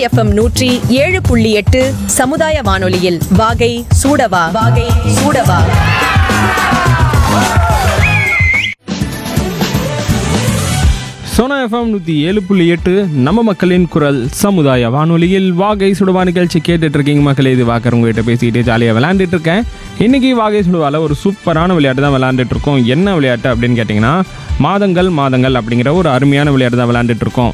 FM நூற்றி ஏழு புள்ளி எட்டு சமுதாய வானொலியில் வாகை சூடவா வாகை சூடவா சோனா எஃப்எம் நூற்றி ஏழு புள்ளி எட்டு நம்ம மக்களின் குரல் சமுதாய வானொலியில் வாகை சுடுவா நிகழ்ச்சி கேட்டுட்டு இருக்கீங்க மக்களே இது வாக்கர் உங்ககிட்ட பேசிக்கிட்டு ஜாலியாக விளையாண்டுட்டு இருக்கேன் இன்னைக்கு வாகை சுடுவால ஒரு சூப்பரான விளையாட்டு தான் விளையாண்டுட்டு இருக்கோம் என்ன விளையாட்டு அப்படின்னு கேட்டிங்கன்னா மாதங்கள் மாதங்கள் அப்படிங்கிற ஒரு அருமையான விளையாட்டு தான் விளையாண்டுட்டு இருக்கோம்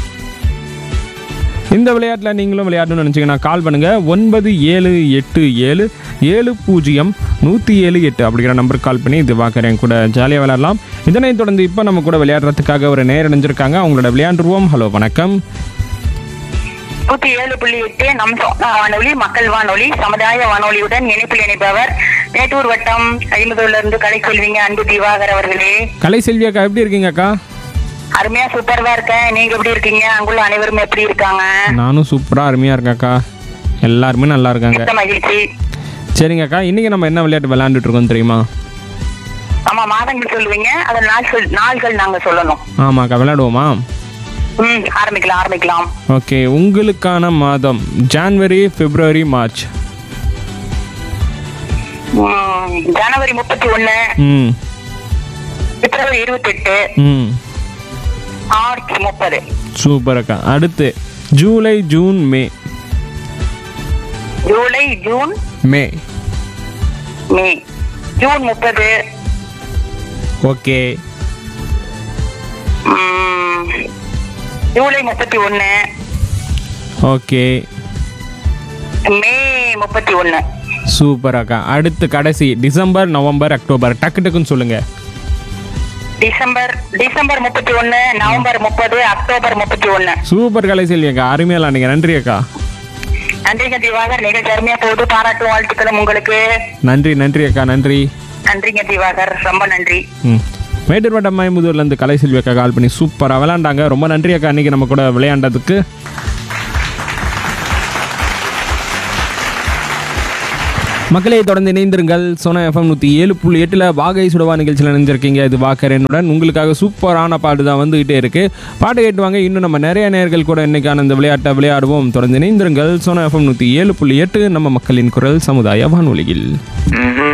இந்த விளையாட்டில் நீங்களும் விளையாடணும்னு நினச்சிங்கன்னா கால் பண்ணுங்கள் ஒன்பது ஏழு எட்டு ஏழு ஏழு பூஜ்ஜியம் நூற்றி ஏழு எட்டு அப்படிங்கிற நம்பருக்கு கால் பண்ணி இது பார்க்குறேன் கூட ஜாலியாக விளையாடலாம் இதனைத் தொடர்ந்து இப்போ நம்ம கூட விளையாடுறதுக்காக ஒரு நேரம் இணைஞ்சிருக்காங்க அவங்களோட விளையாண்டுருவோம் ஹலோ வணக்கம் நூத்தி ஏழு புள்ளி எட்டு நம் சொந்த வானொலி மக்கள் வானொலி சமுதாய வானொலியுடன் இணைப்பில் இணைப்பவர் மேட்டூர் வட்டம் ஐம்பதுல இருந்து கலை செல்விங்க அன்பு திவாகர் அவர்களே கலை செல்வி அக்கா எப்படி இருக்கீங்க அக்கா அருமையா சூப்பர்வா இருக்கேன் நீங்க எப்படி இருக்கீங்க அங்குள்ள அனைவரும் எப்படி இருக்காங்க நானும் சூப்பராக அருமையாக இருக்கேன் அக்கா எல்லாருமே நல்லா இருக்காங்க மிக்க மகிழ்ச்சி சரிங்க அக்கா இன்றைக்கி நம்ம என்ன விளையாட்டு விளையாண்டுட்டு இருக்கோம் தெரியுமா ஆமா மாதங்கள் சொல்லுவீங்க அத நாள் சொல் நாள்கள் நாங்க சொல்லணும் ஆமாக்கா விளையாடுவோமா ம் ஆரம்பிக்கலாம் ஆரம்பிக்கலாம் ஓகே உங்களுக்கான மாதம் ஜான்வரி பிப்ரவரி மார்ச் ம், ஜனவரி முப்பத்தி ஒண்ணு ம் பிப்ரவரி இருபத்தி எட்டு ம் மார்ச் முப்பது சூப்பர் அக்கா அடுத்து ஜூலை ஜூன் மே ஜூலை ஜூன் மே மே ஜூன் முப்பது ஓகே ம், ஜூலை முப்பத்தி ஒண்ணு ஓகே மே முப்பத்தி ஒண்ணு சூப்பர் அக்கா அடுத்து கடைசி டிசம்பர் நவம்பர் அக்டோபர் டக்கு டக்குன்னு சொல்லுங்க டிசம்பர் டிசம்பர் முப்பத்தி ஒண்ணு நவம்பர் முப்பது அக்டோபர் முப்பத்தி ஒண்ணு சூப்பர் கலை செல்வி அக்கா அருமையாக விளாண்டுங்க நன்றி அக்கா நன்றிங்க திவாகர் நிகழ்ச்சி அருமையா போகுது பாராட்டு வாழ்த்துக்களும் உங்களுக்கு நன்றி நன்றி அக்கா நன்றி நன்றிங்க திவாகர் ரொம்ப நன்றி ம் மேட்டூர் வட்டம் மயமுதூர்லேருந்து கலை செல்வி அக்கா கால் பண்ணி சூப்பராக விளையாண்டாங்க ரொம்ப நன்றி அக்கா இன்னைக்கு நம்ம கூட விளையாண்டதுக்கு மக்களை தொடர்ந்து இணைந்திருங்கள் சோனா எஃப்எம் நூற்றி ஏழு புள்ளி எட்டில் வாகை சுடவா நிகழ்ச்சியில் இணைஞ்சிருக்கீங்க இது வாக்கரனுடன் உங்களுக்காக சூப்பரான பாட்டு தான் வந்துகிட்டே இருக்கு பாட்டு கேட்டுவாங்க இன்னும் நம்ம நிறைய நேர்கள் கூட இன்னைக்கான இந்த விளையாட்டை விளையாடுவோம் தொடர்ந்து இணைந்திருங்கள் சோனா எஃப்எம் நூற்றி ஏழு புள்ளி எட்டு நம்ம மக்களின் குரல் சமுதாய வானொலியில்